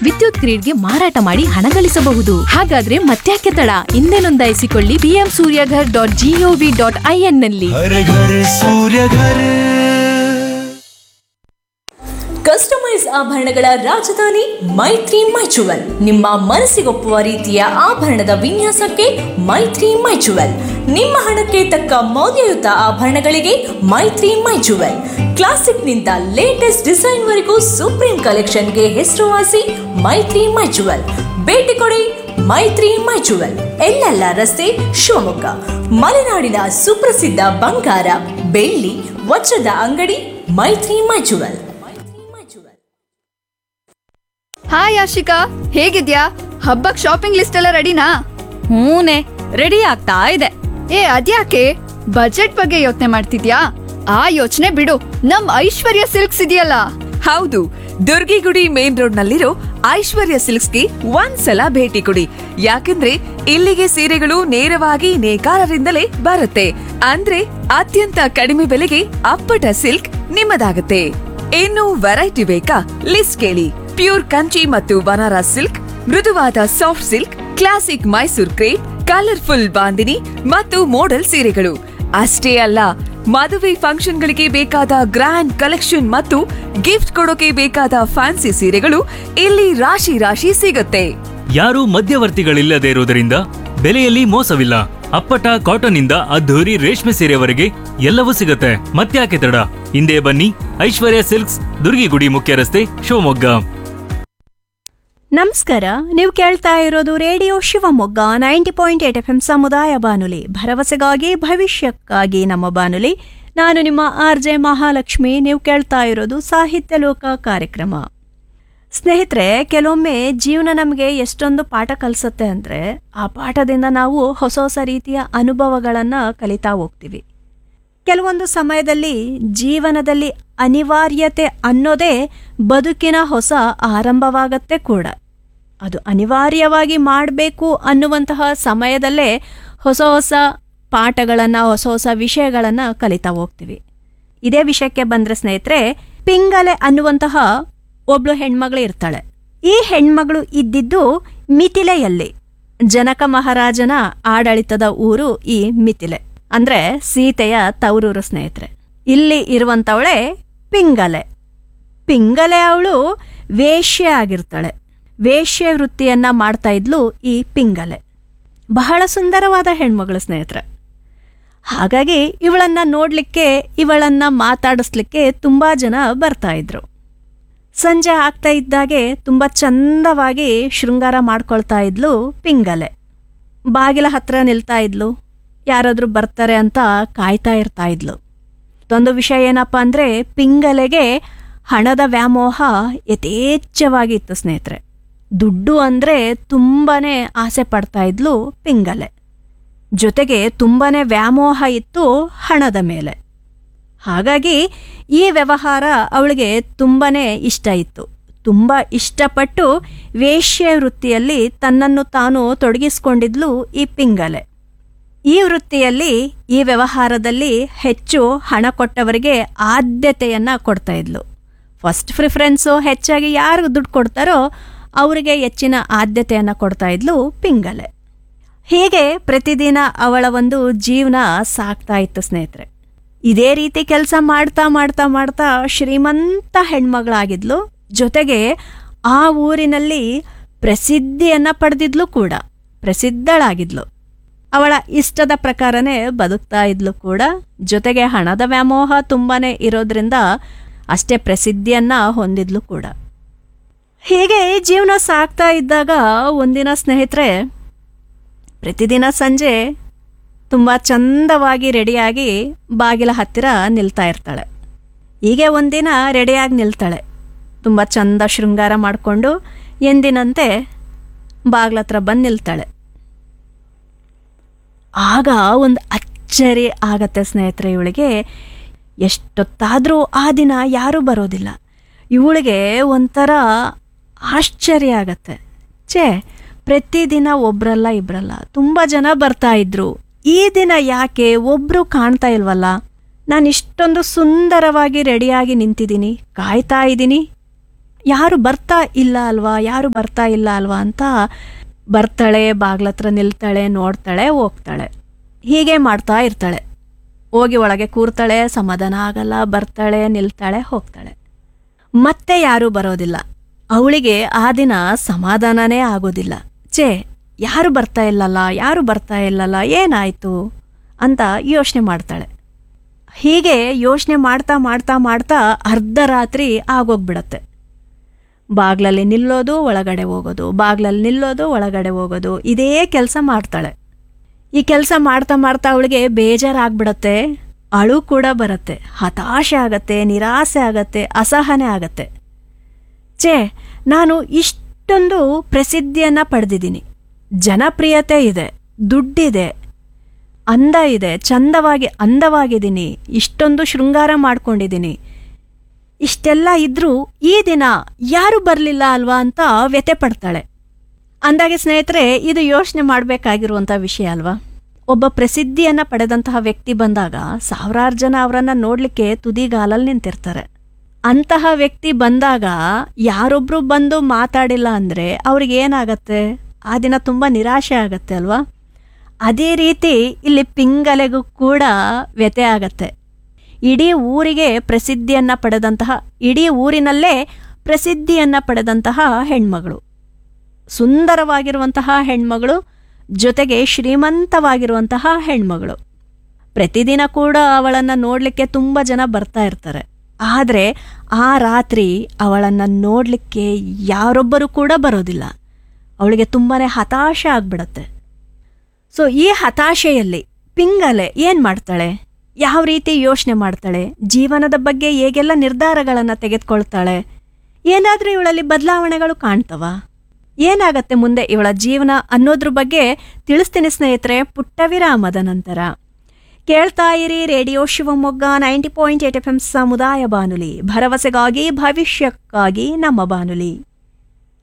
ವಿದ್ಯುತ್ ಗ್ರಿಡ್ಗೆ ಮಾರಾಟ ಮಾಡಿ ಹಣ ಗಳಿಸಬಹುದು ಹಾಗಾದ್ರೆ ಮತ್ತ್ಯಾಕೆ ತಡ ಹಿಂದೆ ನೋಂದಾಯಿಸಿಕೊಳ್ಳಿ PM Suryaghar dot G O V dot I N ನಲ್ಲಿ हर घर सूर्य घर ಕಸ್ಟಮೈಸ್ ಆಭರಣಗಳ ರಾಜಧಾನಿ ಮೈತ್ರಿ ಮೈಚುವಲ್ ನಿಮ್ಮ ಮನಸ್ಸಿಗೊಪ್ಪುವ ರೀತಿಯ ಆಭರಣದ ವಿನ್ಯಾಸಕ್ಕೆ ಮೈತ್ರಿ ಮೈಚುವಲ್ ನಿಮ್ಮ ಹಣಕ್ಕೆ ತಕ್ಕ ಮೌಲ್ಯಯುತ ಆಭರಣಗಳಿಗೆ ಮೈತ್ರಿ ಮೈಚುವಲ್ ಕ್ಲಾಸಿಕ್ನಿಂದ ಲೇಟೆಸ್ಟ್ ಡಿಸೈನ್ ವರೆಗೂ ಸುಪ್ರೀಂ ಕಲೆಕ್ಷನ್ಗೆ ಹೆಸರುವಾಸಿ ಮೈತ್ರಿ ಮೈಚುವಲ್ ಭೇಟಿ ಕೊಡಿ ಮೈತ್ರಿ ಮೈಚುವಲ್ ಎಲ್ಲೆಲ್ಲ ರಸ್ತೆ ಶಿವಮೊಗ್ಗ ಮಲೆನಾಡಿನ ಸುಪ್ರಸಿದ್ಧ ಬಂಗಾರ ಬೆಳ್ಳಿ ವಜ್ರದ ಅಂಗಡಿ ಮೈತ್ರಿ ಮೈಚುವಲ್ ಹಾಯ್ ಆಶಿಕಾ ಹೇಗಿದ್ಯಾ ಹಬ್ಬಕ್ ಶಾಪಿಂಗ್ ಲಿಸ್ಟ್ ಎಲ್ಲ ರೆಡಿನಾ ಹೂನೆ ರೆಡಿ ಆಗ್ತಾ ಇದೆ ಏ ಅದ್ಯಾಕೆ ಬಜೆಟ್ ಬಗ್ಗೆ ಯೋಚನೆ ಮಾಡ್ತಿದ್ಯಾ ಆ ಯೋಚನೆ ಬಿಡು ನಮ್ ಐಶ್ವರ್ಯ ಸಿಲ್ಕ್ಸ್ ಇದೆಯಲ್ಲ ಹೌದು ದುರ್ಗಿಗುಡಿ ಮೇನ್ ರೋಡ್ ನಲ್ಲಿರೋ ಐಶ್ವರ್ಯ ಸಿಲ್ಕ್ಸ್ಗೆ ಒಂದ್ಸಲ ಭೇಟಿ ಕೊಡಿ ಯಾಕಂದ್ರೆ ಇಲ್ಲಿಗೆ ಸೀರೆಗಳು ನೇರವಾಗಿ ನೇಕಾರರಿಂದಲೇ ಬರುತ್ತೆ ಅಂದ್ರೆ ಅತ್ಯಂತ ಕಡಿಮೆ ಬೆಲೆಗೆ ಅಪ್ಪಟ ಸಿಲ್ಕ್ ನಿಮ್ಮದಾಗುತ್ತೆ ಇನ್ನು ವೆರೈಟಿ ಬೇಕಾ ಲಿಸ್ಟ್ ಕೇಳಿ ಪ್ಯೂರ್ ಕಂಚಿ ಮತ್ತು ಬನಾರಸ್ ಸಿಲ್ಕ್ ಮೃದುವಾದ soft silk classic Mysore crepe colourful bandhani ಮತ್ತು ಮೋಡಲ್ ಸೀರೆಗಳು ಅಷ್ಟೇ ಅಲ್ಲ ಮದುವೆ ಫಂಕ್ಷನ್ಗಳಿಗೆ ಬೇಕಾದ ಗ್ರ್ಯಾಂಡ್ ಕಲೆಕ್ಷನ್ ಮತ್ತು ಗಿಫ್ಟ್ ಕೊಡೋಕೆ ಬೇಕಾದ ಫ್ಯಾನ್ಸಿ ಸೀರೆಗಳು ಇಲ್ಲಿ ರಾಶಿ ರಾಶಿ ಸಿಗುತ್ತೆ ಯಾರೂ ಮಧ್ಯವರ್ತಿಗಳಿಲ್ಲದೆ ಇರುವುದರಿಂದ ಬೆಲೆಯಲ್ಲಿ ಮೋಸವಿಲ್ಲ ಅಪ್ಪಟ ಕಾಟನ್ ಇಂದ ಅದ್ಧೂರಿ ರೇಷ್ಮೆ ಸೀರೆವರೆಗೆ ಎಲ್ಲವೂ ಸಿಗುತ್ತೆ ಮತ್ತ್ಯಾಕೆ ತಡ ಹಿಂದೆ ಬನ್ನಿ ಐಶ್ವರ್ಯ ಸಿಲ್ಕ್ಸ್ ದುರ್ಗಿಗುಡಿ ಮುಖ್ಯ ರಸ್ತೆ ಶಿವಮೊಗ್ಗ ನಮಸ್ಕಾರ ನೀವು ಕೇಳ್ತಾ ಇರೋದು radio Shivamogga ninety point eight F M ಸಮುದಾಯ ಬಾನುಲಿ ಭರವಸೆಗಾಗಿ ಭವಿಷ್ಯಕ್ಕಾಗಿ ನಮ್ಮ ಬಾನುಲಿ ನಾನು ನಿಮ್ಮ ಆರ್ ಜೆ ಮಹಾಲಕ್ಷ್ಮಿ ನೀವು ಕೇಳ್ತಾ ಇರೋದು ಸಾಹಿತ್ಯ ಲೋಕ ಕಾರ್ಯಕ್ರಮ ಸ್ನೇಹಿತರೆ ಕೆಲವೊಮ್ಮೆ ಜೀವನ ನಮಗೆ ಎಷ್ಟೊಂದು ಪಾಠ ಕಲಿಸುತ್ತೆ ಅಂದರೆ ಆ ಪಾಠದಿಂದ ನಾವು ಹೊಸ ಹೊಸ ರೀತಿಯ ಅನುಭವಗಳನ್ನು ಕಲಿತಾ ಹೋಗ್ತೀವಿ ಕೆಲವೊಂದು ಸಮಯದಲ್ಲಿ ಜೀವನದಲ್ಲಿ ಅನಿವಾರ್ಯತೆ ಅನ್ನೋದೇ ಬದುಕಿನ ಹೊಸ ಆರಂಭವಾಗತ್ತೆ ಕೂಡ ಅದು ಅನಿವಾರ್ಯವಾಗಿ ಮಾಡಬೇಕು ಅನ್ನುವಂತಹ ಸಮಯದಲ್ಲೇ ಹೊಸ ಹೊಸ ಪಾಠಗಳನ್ನು ಹೊಸ ಹೊಸ ವಿಷಯಗಳನ್ನು ಕಲಿತಾ ಹೋಗ್ತೀವಿ ಇದೇ ವಿಷಯಕ್ಕೆ ಬಂದರೆ ಸ್ನೇಹಿತರೆ ಪಿಂಗಲೆ ಅನ್ನುವಂತಹ ಒಬ್ಳು ಹೆಣ್ಮಗಳು ಇರ್ತಾಳೆ ಈ ಹೆಣ್ಮಗಳು ಇದ್ದಿದ್ದು ಮಿಥಿಲೆಯಲ್ಲಿ ಜನಕ ಮಹಾರಾಜನ ಆಡಳಿತದ ಊರು ಈ ಮಿಥಿಲೆ ಅಂದ್ರೆ ಸೀತೆಯ ತವರೂರು ಸ್ನೇಹಿತರೆ ಇಲ್ಲಿ ಇರುವಂತವಳೆ ಪಿಂಗಲೆ ಪಿಂಗಲೆ ಅವಳು ವೇಶ್ಯೆ ಆಗಿರ್ತಾಳೆ ವೇಶ್ಯ ವೃತ್ತಿಯನ್ನ ಮಾಡ್ತಾ ಇದ್ಲು ಈ ಪಿಂಗಲೆ ಬಹಳ ಸುಂದರವಾದ ಹೆಣ್ಮಗಳು ಸ್ನೇಹಿತರೆ ಹಾಗಾಗಿ ಇವಳನ್ನ ನೋಡ್ಲಿಕ್ಕೆ ಇವಳನ್ನ ಮಾತಾಡಿಸ್ಲಿಕ್ಕೆ ತುಂಬಾ ಜನ ಬರ್ತಾ ಇದ್ರು ಸಂಜೆ ಆಗ್ತಾ ಇದ್ದಾಗೆ ತುಂಬ ಚಂದವಾಗಿ ಶೃಂಗಾರ ಮಾಡ್ಕೊಳ್ತಾ ಇದ್ಲು ಪಿಂಗಲೆ ಬಾಗಿಲ ಹತ್ರ ನಿಲ್ತಾ ಇದ್ಲು ಯಾರಾದರೂ ಬರ್ತಾರೆ ಅಂತ ಕಾಯ್ತಾ ಇರ್ತಾ ಇದ್ಲು ಮತ್ತೊಂದು ವಿಷಯ ಏನಪ್ಪ ಅಂದರೆ ಪಿಂಗಲೆಗೆ ಹಣದ ವ್ಯಾಮೋಹ ಯಥೇಚ್ಛವಾಗಿತ್ತು ಸ್ನೇಹಿತರೆ ದುಡ್ಡು ಅಂದರೆ ತುಂಬಾನೇ ಆಸೆ ಪಡ್ತಾ ಇದ್ಲು ಪಿಂಗಲೆ ಜೊತೆಗೆ ತುಂಬಾನೇ ವ್ಯಾಮೋಹ ಇತ್ತು ಹಣದ ಮೇಲೆ ಹಾಗಾಗಿ ಈ ವ್ಯವಹಾರ ಅವಳಿಗೆ ತುಂಬಾನೇ ಇಷ್ಟ ಇತ್ತು ತುಂಬ ಇಷ್ಟಪಟ್ಟು ವೇಶ್ಯ ವೃತ್ತಿಯಲ್ಲಿ ತನ್ನನ್ನು ತಾನು ತೊಡಗಿಸ್ಕೊಂಡಿದ್ಲು ಈ ಪಿಂಗಲೆ ಈ ವೃತ್ತಿಯಲ್ಲಿ ಈ ವ್ಯವಹಾರದಲ್ಲಿ ಹೆಚ್ಚು ಹಣ ಕೊಟ್ಟವರಿಗೆ ಆದ್ಯತೆಯನ್ನ ಕೊಡ್ತಾ ಇದ್ಲು ಫಸ್ಟ್ ಪ್ರಿಫರೆನ್ಸು ಹೆಚ್ಚಾಗಿ ಯಾರು ದುಡ್ಡು ಕೊಡ್ತಾರೋ ಅವರಿಗೆ ಹೆಚ್ಚಿನ ಆದ್ಯತೆಯನ್ನು ಕೊಡ್ತಾ ಇದ್ಲು ಪಿಂಗಲೆ ಹೀಗೆ ಪ್ರತಿದಿನ ಅವಳ ಒಂದು ಜೀವನ ಸಾಕ್ತಾ ಇತ್ತು ಸ್ನೇಹಿತರೆ ಇದೇ ರೀತಿ ಕೆಲಸ ಮಾಡ್ತಾ ಮಾಡ್ತಾ ಮಾಡ್ತಾ ಶ್ರೀಮಂತ ಹೆಣ್ಮಗಳಾಗಿದ್ಲು ಜೊತೆಗೆ ಆ ಊರಿನಲ್ಲಿ ಪ್ರಸಿದ್ಧಿಯನ್ನ ಪಡೆದಿದ್ಲು ಕೂಡ ಪ್ರಸಿದ್ಧಳಾಗಿದ್ಲು ಅವಳ ಇಷ್ಟದ ಪ್ರಕಾರನೇ ಬದುಕ್ತಾ ಇದ್ಲು ಕೂಡ ಜೊತೆಗೆ ಹಣದ ವ್ಯಾಮೋಹ ತುಂಬಾನೇ ಇರೋದ್ರಿಂದ ಅಷ್ಟೇ ಪ್ರಸಿದ್ಧಿಯನ್ನ ಹೊಂದಿದ್ಲು ಕೂಡ ಹೀಗೆ ಜೀವನ ಸಾಕ್ತಾ ಇದ್ದಾಗ ಒಂದಿನ ಸ್ನೇಹಿತರೆ ಪ್ರತಿದಿನ ಸಂಜೆ ತುಂಬ ಚಂದವಾಗಿ ರೆಡಿಯಾಗಿ ಬಾಗಿಲ ಹತ್ತಿರ ನಿಲ್ತಾ ಇರ್ತಾಳೆ ಹೀಗೆ ಒಂದಿನ ರೆಡಿಯಾಗಿ ನಿಲ್ತಾಳೆ ತುಂಬ ಚಂದ ಶೃಂಗಾರ ಮಾಡಿಕೊಂಡು ಎಂದಿನಂತೆ ಬಾಗ್ಲ ಹತ್ರ ಬಂದು ನಿಲ್ತಾಳೆ ಆಗ ಒಂದು ಅಚ್ಚರಿ ಆಗತ್ತೆ ಸ್ನೇಹಿತರೆ ಇವಳಿಗೆ ಎಷ್ಟೊತ್ತಾದರೂ ಆ ದಿನ ಯಾರೂ ಬರೋದಿಲ್ಲ ಇವಳಿಗೆ ಒಂಥರ ಆಶ್ಚರ್ಯ ಆಗತ್ತೆ ಛೇ ಪ್ರತಿದಿನ ಒಬ್ರಲ್ಲ ಇಬ್ರಲ್ಲ ತುಂಬ ಜನ ಬರ್ತಾ ಇದ್ರು ಈ ದಿನ ಯಾಕೆ ಒಬ್ರು ಕಾಣ್ತಾ ಇಲ್ವಲ್ಲ ನಾನು ಇಷ್ಟೊಂದು ಸುಂದರವಾಗಿ ರೆಡಿಯಾಗಿ ನಿಂತಿದ್ದೀನಿ ಕಾಯ್ತಾ ಇದ್ದೀನಿ ಯಾರು ಬರ್ತಾ ಇಲ್ಲ ಅಲ್ವಾ ಯಾರು ಬರ್ತಾ ಇಲ್ಲ ಅಲ್ವಾ ಅಂತ ಬರ್ತಾಳೆ ಬಾಗ್ಲತ್ರ ನಿಲ್ತಾಳೆ ನೋಡ್ತಾಳೆ ಹೋಗ್ತಾಳೆ ಹೀಗೆ ಮಾಡ್ತಾ ಇರ್ತಾಳೆ ಹೋಗಿ ಒಳಗೆ ಕೂರ್ತಾಳೆ ಸಮಾಧಾನ ಆಗಲ್ಲ ಬರ್ತಾಳೆ ನಿಲ್ತಾಳೆ ಹೋಗ್ತಾಳೆ ಮತ್ತೆ ಯಾರೂ ಬರೋದಿಲ್ಲ ಅವಳಿಗೆ ಆ ದಿನ ಸಮಾಧಾನನೇ ಆಗೋದಿಲ್ಲ ಛೇ ಯಾರು ಬರ್ತಾ ಇಲ್ಲಲ್ಲ ಯಾರು ಬರ್ತಾ ಇಲ್ಲಲ್ಲ ಏನಾಯ್ತು ಅಂತ ಯೋಚನೆ ಮಾಡ್ತಾಳೆ ಹೀಗೆ ಯೋಚನೆ ಮಾಡ್ತಾ ಮಾಡ್ತಾ ಮಾಡ್ತಾ ಅರ್ಧ ರಾತ್ರಿ ಆಗೋಗ್ಬಿಡತ್ತೆ ಬಾಗ್ಲಲ್ಲಿ ನಿಲ್ಲೋದು ಒಳಗಡೆ ಹೋಗೋದು ಬಾಗ್ಲಲ್ಲಿ ನಿಲ್ಲೋದು ಒಳಗಡೆ ಹೋಗೋದು ಇದೇ ಕೆಲಸ ಮಾಡ್ತಾಳೆ ಈ ಕೆಲಸ ಮಾಡ್ತಾ ಮಾಡ್ತಾ ಅವಳಿಗೆ ಬೇಜಾರಾಗ್ಬಿಡತ್ತೆ ಅಳು ಕೂಡ ಬರುತ್ತೆ ಹತಾಶೆ ಆಗತ್ತೆ ನಿರಾಸೆ ಆಗತ್ತೆ ಅಸಹನೆ ಆಗತ್ತೆ ಛೇ ನಾನು ಇಷ್ಟೊಂದು ಪ್ರಸಿದ್ಧಿಯನ್ನ ಪಡೆದಿದ್ದೀನಿ ಜನಪ್ರಿಯತೆ ಇದೆ ದುಡ್ಡಿದೆ ಅಂದ ಇದೆ ಚಂದವಾಗಿ ಅಂದವಾಗಿದ್ದೀನಿ ಇಷ್ಟೊಂದು ಶೃಂಗಾರ ಮಾಡ್ಕೊಂಡಿದ್ದೀನಿ ಇಷ್ಟೆಲ್ಲ ಇದ್ರೂ ಈ ದಿನ ಯಾರು ಬರಲಿಲ್ಲ ಅಲ್ವಾ ಅಂತ ವ್ಯತೆ ಪಡ್ತಾಳೆ ಅಂದಾಗೆ ಸ್ನೇಹಿತರೆ ಇದು ಯೋಚನೆ ಮಾಡಬೇಕಾಗಿರುವಂಥ ವಿಷಯ ಅಲ್ವಾ ಒಬ್ಬ ಪ್ರಸಿದ್ಧಿಯನ್ನ ಪಡೆದಂತಹ ವ್ಯಕ್ತಿ ಬಂದಾಗ ಸಾವಿರಾರು ಜನ ಅವರನ್ನ ನೋಡ್ಲಿಕ್ಕೆ ತುದಿಗಾಲಲ್ಲಿ ನಿಂತಿರ್ತಾರೆ ಅಂತಹ ವ್ಯಕ್ತಿ ಬಂದಾಗ ಯಾರೊಬ್ರು ಬಂದು ಮಾತಾಡಿಲ್ಲ ಅಂದ್ರೆ ಅವ್ರಿಗೆ ಏನಾಗತ್ತೆ ಆ ದಿನ ತುಂಬಾ ನಿರಾಶೆ ಆಗತ್ತೆ ಅಲ್ವಾ ಅದೇ ರೀತಿ ಇಲ್ಲಿ ಪಿಂಗಲೆಗೂ ಕೂಡ ವ್ಯತೆ ಆಗತ್ತೆ ಇಡೀ ಊರಿಗೆ ಪ್ರಸಿದ್ಧಿಯನ್ನ ಪಡೆದಂತಹ ಇಡೀ ಊರಿನಲ್ಲೇ ಪ್ರಸಿದ್ಧಿಯನ್ನ ಪಡೆದಂತಹ ಹೆಣ್ಮಗಳು ಸುಂದರವಾಗಿರುವಂತಹ ಹೆಣ್ಮಗಳು ಜೊತೆಗೆ ಶ್ರೀಮಂತವಾಗಿರುವಂತಹ ಹೆಣ್ಮಗಳು ಪ್ರತಿದಿನ ಕೂಡ ಅವಳನ್ನು ನೋಡಲಿಕ್ಕೆ ತುಂಬ ಜನ ಬರ್ತಾ ಇರ್ತಾರೆ ಆದರೆ ಆ ರಾತ್ರಿ ಅವಳನ್ನು ನೋಡಲಿಕ್ಕೆ ಯಾರೊಬ್ಬರು ಕೂಡ ಬರೋದಿಲ್ಲ ಅವಳಿಗೆ ತುಂಬಾ ಹತಾಶೆ ಆಗ್ಬಿಡತ್ತೆ ಸೊ ಈ ಹತಾಶೆಯಲ್ಲಿ ಪಿಂಗಲೆ ಏನು ಮಾಡ್ತಾಳೆ ಯಾವ ರೀತಿ ಯೋಚನೆ ಮಾಡ್ತಾಳೆ ಜೀವನದ ಬಗ್ಗೆ ಹೇಗೆಲ್ಲ ನಿರ್ಧಾರಗಳನ್ನು ತೆಗೆದುಕೊಳ್ತಾಳೆ ಏನಾದರೂ ಇವಳಲ್ಲಿ ಬದಲಾವಣೆಗಳು ಕಾಣ್ತವ ಏನಾಗತ್ತೆ ಮುಂದೆ ಇವಳ ಜೀವನ ಅನ್ನೋದ್ರ ಬಗ್ಗೆ ತಿಳಿಸ್ತೀನಿ ಸ್ನೇಹಿತರೆ ಪುಟ್ಟ ವಿರಾಮದ ನಂತರ ಕೇಳ್ತಾ ಇರಿ radio Shivamogga ninety point eight F M ಸಮುದಾಯ ಬಾನುಲಿ ಭರವಸೆಗಾಗಿ ಭವಿಷ್ಯಕ್ಕಾಗಿ ನಮ್ಮ ಬಾನುಲಿ